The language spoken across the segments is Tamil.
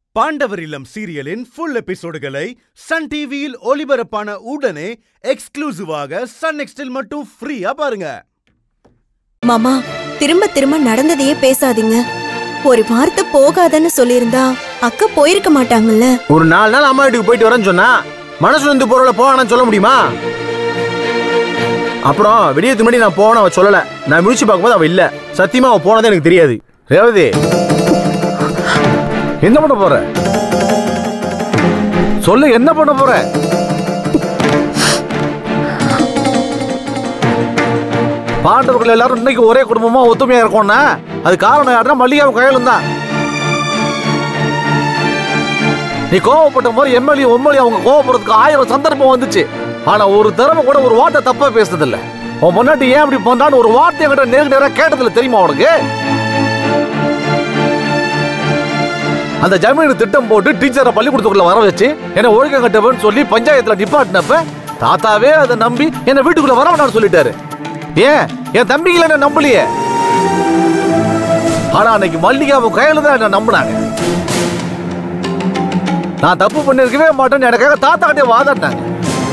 பாண்டவர் இல்லம் சீரியலின் ஃபுல் எபிசோடுகளை சன் டிவியில் ஒளிபரப்பான உடனே எக்ஸ்க்ளூசிவாக சன் நெக்ஸ்டில் மட்டும் ஃப்ரீயா பாருங்க மாமா திரும்ப திரும்ப நடந்ததையே பேசாதீங்க ஒரு வார்த்தை போகாதன்னு சொல்லியிருந்தா அக்கா போயிருக்க மாட்டாங்கல்ல ஒரு நாலு நாள் அம்மா வீட்டுக்கு போயிட்டு வரேன்னு சொன்னா மனசு வந்து பொருளை போவானு சொல்ல முடியுமா அப்புறம் விடியத்துக்கு முன்னாடி நான் போன அவ சொல்லல நான் முடிச்சு பார்க்கும்போது அவ இல்ல சத்தியமா அவ போனதே எனக்கு தெரியாது ரேவதி என்ன பண்ண போற சொல்லு என்ன பண்ண போற பாண்டவர்கள் எல்லாரும் இன்னைக்கு ஒரே குடும்பமா ஒத்துமையா இருக்கோம்னா அது காரணம் யாருன்னா மல்லிகாவும் கையிலும் தான் நீ கோவப்பட்ட போது எம்எல்ஏ ஒம்எல்ஏ அவங்க கோவப்படுறதுக்கு ஆயிரம் சந்தர்ப்பம் வந்துச்சு ஆனா ஒரு தடவை கூட ஒரு வார்த்தை தப்பா பேசுனது இல்ல உன் முன்னாடி ஏன் அப்படி பண்றான்னு ஒரு வார்த்தை என்கிட்ட நேருக்கு நேரா கேட்டதில்ல தெரியுமா உனக்கு அந்த ஜமீன் திட்டம் போட்டு டீச்சரை பள்ளிக்கூடத்துக்குள்ள வர வச்சு என்ன ஒழுக்கம் கட்டவன்னு சொல்லி பஞ்சாயத்துல நிப்பாட்டினப்ப தாத்தாவே அதை நம்பி என்ன வீட்டுக்குள்ள வர வேணாம்னு சொல்லிட்டாரு ஏன் என் தம்பிகளை என்ன நம்பலையே ஆனா அன்னைக்கு மல்லிகாவும் கையில தான் என்ன நம்பினாங்க நான் தப்பு பண்ணிருக்கவே மாட்டேன்னு எனக்காக தாத்தா கிட்டே வாதாடினாங்க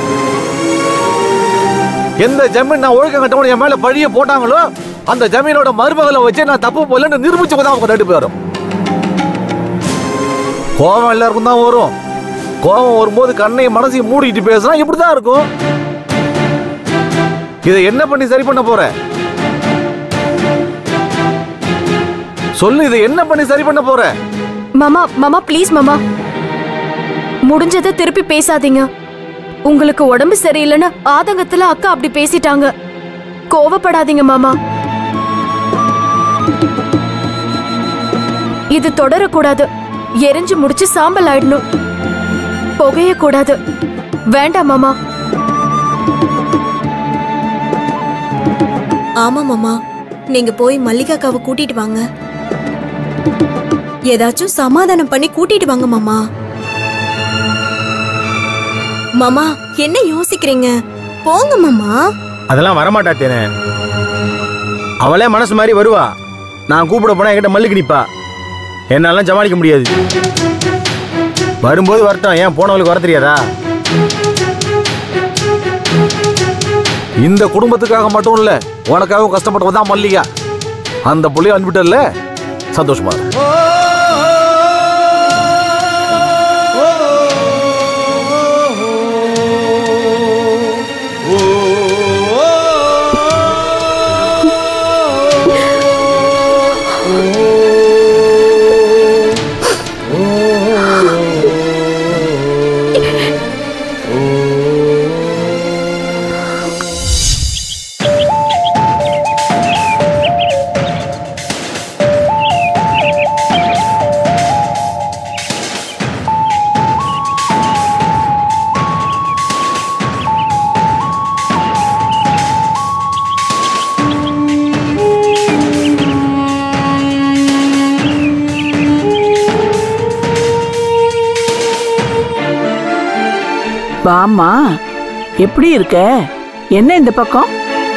எந்த ஜமீன் நான் ஒழுக்கம் கட்டவன என் மேல பழிய போட்டாங்களோ அந்த ஜமீனோட மருமகளை வச்சு நான் தப்பு போலன்னு நிரூபிச்சு தான் அவங்க ரெண்டு பேரும் கோபம் எல்லாருக்கும் தான் வரும் கோபம் வரும்போது கண்ணையும் மனசையும் மூடிட்டு பேசினா இப்படிதான் இருக்கும் இதை என்ன பண்ணி சரி பண்ண போற சொல்லு இதை என்ன பண்ணி சரி பண்ண போற மாமா மாமா ப்ளீஸ் மாமா முடிஞ்சதை திருப்பி பேசாதீங்க உங்களுக்கு உடம்பு சரியில்லைன்னு ஆதங்கத்துல அக்கா அப்படி பேசிட்டாங்க கோவப்படாதீங்க மாமா இது தொடரக்கூடாது எரிஞ்சு முடிச்சு சாம்பல் ஆயிடணும் புகைய கூடாது வேண்டாம் மாமா ஆமா மாமா நீங்க போய் மல்லிகாக்காவை கூட்டிட்டு வாங்க ஏதாச்சும் சமாதானம் பண்ணி கூட்டிட்டு வாங்க மாமா மாமா என்ன யோசிக்கிறீங்க போங்க மாமா அதெல்லாம் வரமாட்டா தேனே அவளே மனசு மாதிரி வருவா நான் கூப்பிட போனா என்கிட்ட மல்லிக்கு நிப்பா என்னாலாம் சமாளிக்க முடியாது வரும்போது வரட்டும் ஏன் போனவளுக்கு வர தெரியாதா இந்த குடும்பத்துக்காக மட்டும் இல்ல உனக்காகவும் கஷ்டப்பட்டவ தான் மல்லிகா அந்த புள்ளைய அனுப்பிட்டல சந்தோஷமா இரு. வாம்மா எப்படி இருக்க என்ன இந்த பக்கம்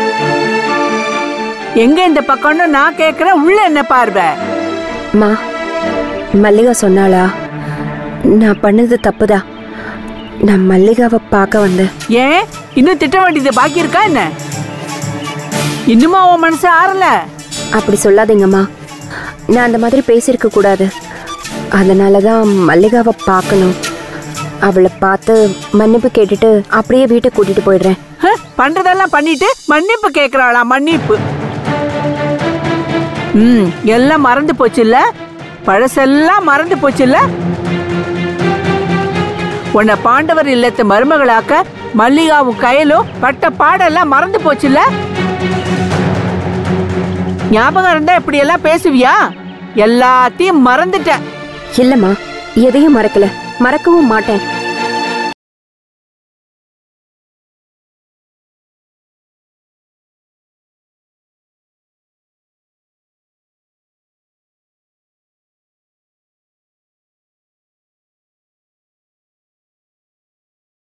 எங்க இந்த பக்கம்னு நான் கேக்குறேன் உள்ள என்ன பார்வை மா மல்லிகா சொன்னாளா நான் பண்ணது தப்புதான் நான் மல்லிகாவை பார்க்க வந்தேன் ஏன் இன்னும் திட்ட வேண்டியது பாக்கி இருக்கா என்ன இன்னுமா உன் மனசு ஆறல அப்படி சொல்லாதீங்கம்மா நான் அந்த மாதிரி பேசியிருக்க கூடாது அதனால தான் மல்லிகாவை பார்க்கணும் அவளை பார்த்து மன்னிப்பு கேட்டுட்டு அப்படியே வீட்டை கூட்டிட்டு போயிடுறேன் ஹ, பண்றதெல்லாம் பண்ணிட்டு மன்னிப்பு கேக்குறாளா மன்னிப்பு ம் எல்லாம் மறந்து போச்சுல்ல பழசெல்லாம் மறந்து போச்சுல்ல உன்னை பாண்டவர் இல்லத்து மருமகளாக்க மல்லிகாவும் கையிலும் பட்ட பாடெல்லாம் மறந்து போச்சுல்ல ஞாபகம் இருந்தா இப்படி எல்லாம் பேசுவியா எல்லாத்தையும் மறந்துட்ட இல்லைம்மா எதையும் மறக்கல மறக்கவும் மாட்டேன்